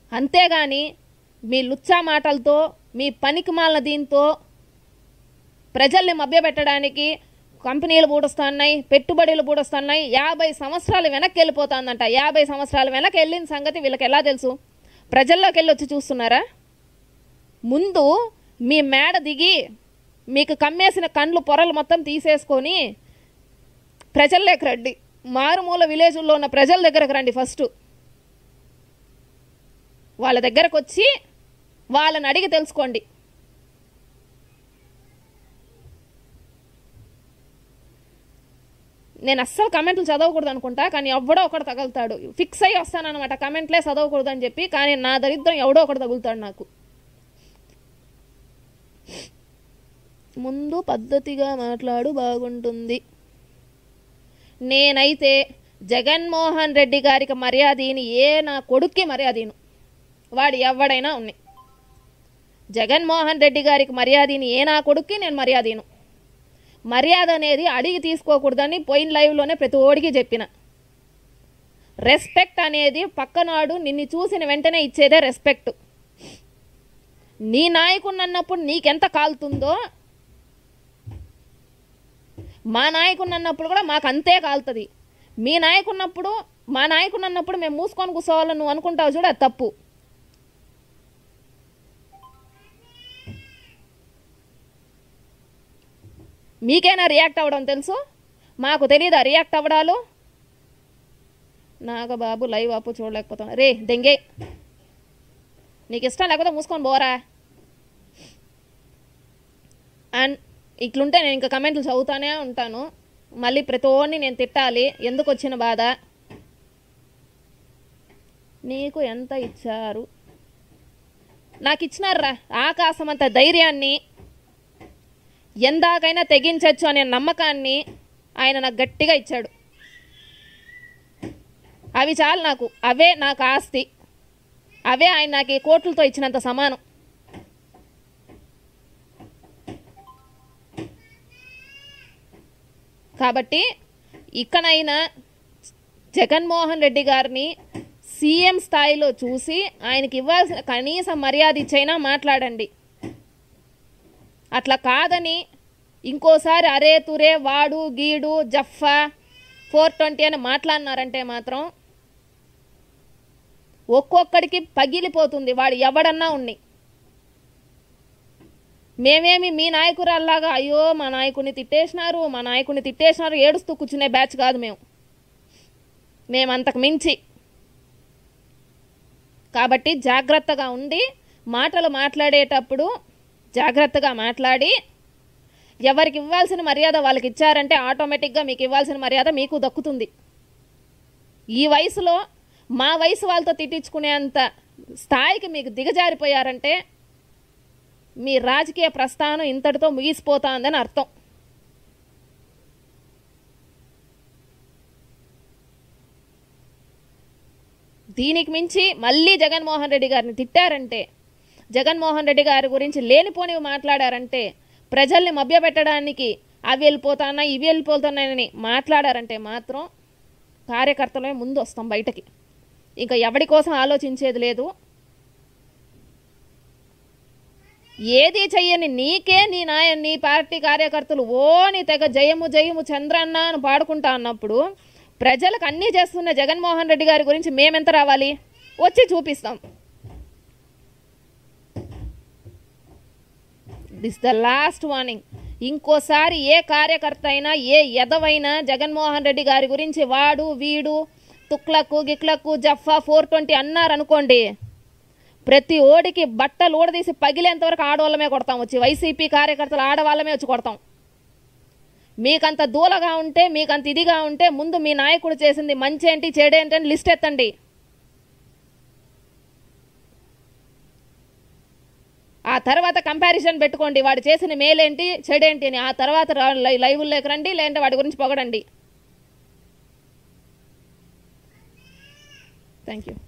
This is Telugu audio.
అంతేగాని మీ లుచ్చా మాటలతో మీ పనికిమాలిన దీంతో ప్రజల్ని మభ్యపెట్టడానికి కంపెనీలు పూడుస్తున్నాయి పెట్టుబడులు పూడుస్తున్నాయి యాభై సంవత్సరాలు వెనక్కి వెళ్ళిపోతుందంట యాభై సంవత్సరాలు వెనక్కి వెళ్ళిన సంగతి వీళ్ళకి ఎలా తెలుసు ప్రజల్లోకి వెళ్ళి వచ్చి చూస్తున్నారా ముందు మీ మేడ దిగి మీకు కమ్మేసిన కండ్లు పొరలు మొత్తం తీసేసుకొని ప్రజల్లోకి రండి మారుమూల విలేజుల్లో ఉన్న ప్రజల దగ్గరకు రండి ఫస్ట్ వాళ్ళ దగ్గరకు వచ్చి వాళ్ళని అడిగి తెలుసుకోండి నేను అస్సలు కమెంట్లు చదవకూడదు అనుకుంటా కానీ ఎవడో ఒకడు తగులుతాడు ఫిక్స్ అయ్యి వస్తానన్నమాట కమెంట్లే చదవకూడదు అని చెప్పి కానీ నా దరిద్రం ఎవడో ఒకడు తగులుతాడు నాకు ముందు పద్ధతిగా మాట్లాడు బాగుంటుంది నేనైతే జగన్మోహన్ రెడ్డి గారికి మర్యాదీని ఏ నా కొడుక్కి మర్యాదీను వాడు ఎవడైనా ఉన్నాయి జగన్మోహన్ రెడ్డి గారికి మర్యాదీని ఏ నా కొడుక్కి నేను మర్యాదీను మర్యాద అనేది అడిగి తీసుకోకూడదని పోయిన లైవ్లోనే ప్రతి ఓడికి చెప్పిన రెస్పెక్ట్ అనేది పక్కనాడు నిన్ను చూసిన వెంటనే ఇచ్చేదే రెస్పెక్ట్ నీ నాయకుడు అన్నప్పుడు నీకెంత కాలుతుందో మా నాయకుడు అన్నప్పుడు కూడా మాకు అంతే కాలుతుంది మీ నాయకున్నప్పుడు మా నాయకుడు అన్నప్పుడు మేము మూసుకొని కూర్చోవాలని నువ్వు అనుకుంటావు చూడు అది తప్పు మీకైనా రియాక్ట్ అవ్వడం తెలుసు మాకు తెలియదా రియాక్ట్ అవ్వడాలు నాగబాబు లైవ్ అప్పు చూడలేకపోతున్నా రే దెంగే నీకు ఇష్టం లేకపోతే మూసుకొని పోరా అండ్ ఇట్లుంటే నేను ఇంకా కమెంట్లు చదువుతానే ఉంటాను మళ్ళీ ప్రతి ఓడిని నేను తిట్టాలి ఎందుకు వచ్చిన బాధ నీకు ఎంత ఇచ్చారు నాకు ఇచ్చినారా ఆకాశం అంత ధైర్యాన్ని ఎందాకైనా తెగించవచ్చు అనే నమ్మకాన్ని ఆయన నాకు గట్టిగా ఇచ్చాడు అవి చాలు నాకు అవే నాకు ఆస్తి అవే ఆయన నాకు ఈ కోట్లతో ఇచ్చినంత సమానం కాబట్టి ఇకనైనా జగన్మోహన్ రెడ్డి గారిని సీఎం స్థాయిలో చూసి ఆయనకి ఇవ్వాల్సిన కనీస మర్యాద ఇచ్చైనా మాట్లాడండి అట్లా కాదని ఇంకోసారి అరే తురే వాడు గీడు జఫ్ఫా ఫోర్ ట్వంటీ అని మాట్లాడినారంటే మాత్రం ఒక్కొక్కడికి పగిలిపోతుంది వాడు ఎవడన్నా ఉన్ని మేమేమి మీ నాయకురాల్లాగా అయ్యో మా నాయకుడిని తిట్టేసినారు మా నాయకుడిని తిట్టేసినారు ఏడుస్తూ కూర్చునే బ్యాచ్ కాదు మేము మేము అంతకు మించి కాబట్టి జాగ్రత్తగా ఉండి మాటలు మాట్లాడేటప్పుడు జాగ్రత్తగా మాట్లాడి ఎవరికి ఇవ్వాల్సిన మర్యాద వాళ్ళకి ఇచ్చారంటే ఆటోమేటిక్గా మీకు ఇవ్వాల్సిన మర్యాద మీకు దక్కుతుంది ఈ వయసులో మా వయసు వాళ్ళతో తిట్టించుకునేంత స్థాయికి మీకు దిగజారిపోయారంటే మీ రాజకీయ ప్రస్థానం ఇంతటితో ముగిసిపోతాందని అర్థం దీనికి మించి మళ్ళీ జగన్మోహన్ రెడ్డి గారిని తిట్టారంటే జగన్మోహన్ రెడ్డి గారి గురించి లేనిపోనివి మాట్లాడారంటే ప్రజల్ని మభ్యపెట్టడానికి అవి వెళ్ళిపోతానా ఇవి వెళ్ళిపోతున్నాయని మాట్లాడారంటే మాత్రం కార్యకర్తలే ముందు వస్తాం బయటకి ఇంకా ఎవడి కోసం ఆలోచించేది లేదు ఏది చెయ్యని నీకే నీ నాయ నీ పార్టీ కార్యకర్తలు ఓ నీ తెగ జయము జయము చంద్రన్న అని పాడుకుంటా అన్నప్పుడు ప్రజలకు అన్నీ చేస్తున్న జగన్మోహన్ రెడ్డి గారి గురించి మేమెంత రావాలి వచ్చి చూపిస్తాం దిస్ ద లాస్ట్ వార్నింగ్ ఇంకోసారి ఏ కార్యకర్త అయినా ఏ ఎదవైనా జగన్మోహన్ రెడ్డి గారి గురించి వాడు వీడు తుక్లకు గిక్లకు జఫా ఫోర్ ట్వంటీ అన్నారనుకోండి ప్రతి ఓడికి బట్టలు ఊడదీసి పగిలేంత వరకు ఆడవాళ్ళమే కొడతాం వచ్చి వైసీపీ కార్యకర్తలు ఆడవాళ్ళమే వచ్చి కొడతాం మీకంత దూలగా ఉంటే మీకంత ఇదిగా ఉంటే ముందు మీ నాయకుడు చేసింది మంచి ఏంటి చెడేంటి అని లిస్ట్ ఎత్తండి ఆ తర్వాత కంపారిజన్ పెట్టుకోండి వాడు చేసిన మేలేంటి చెడేంటి అని ఆ తర్వాత రా- లై- లైవ్లోకి రండి లేదంటే వాడి గురించి పొగడండి థ్యాంక్ యూ